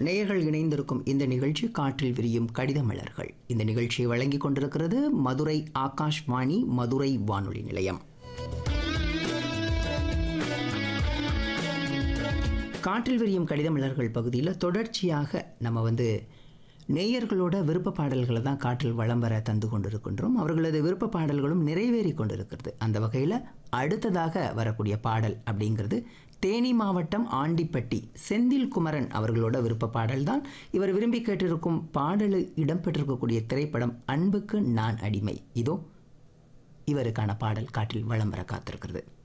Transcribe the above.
நேயர்கள் இணைந்திருக்கும் இந்த நிகழ்ச்சி காற்றில் விரியும் கடித மலர்கள் இந்த நிகழ்ச்சியை வழங்கிக் கொண்டிருக்கிறது மதுரை ஆகாஷ்வாணி மதுரை வானொலி நிலையம் காற்றில் விரியும் கடித மலர்கள் பகுதியில் தொடர்ச்சியாக நம்ம வந்து நேயர்களோட விருப்ப பாடல்களை தான் காற்றில் வளம் வர தந்து கொண்டிருக்கின்றோம் அவர்களது விருப்ப பாடல்களும் நிறைவேறி கொண்டிருக்கிறது அந்த வகையில் அடுத்ததாக வரக்கூடிய பாடல் அப்படிங்கிறது தேனி மாவட்டம் ஆண்டிப்பட்டி செந்தில் குமரன் அவர்களோட விருப்ப பாடல் தான் இவர் விரும்பி கேட்டிருக்கும் பாடலில் இடம்பெற்றிருக்கக்கூடிய திரைப்படம் அன்புக்கு நான் அடிமை இதோ இவருக்கான பாடல் காற்றில் வளம் வர காத்திருக்கிறது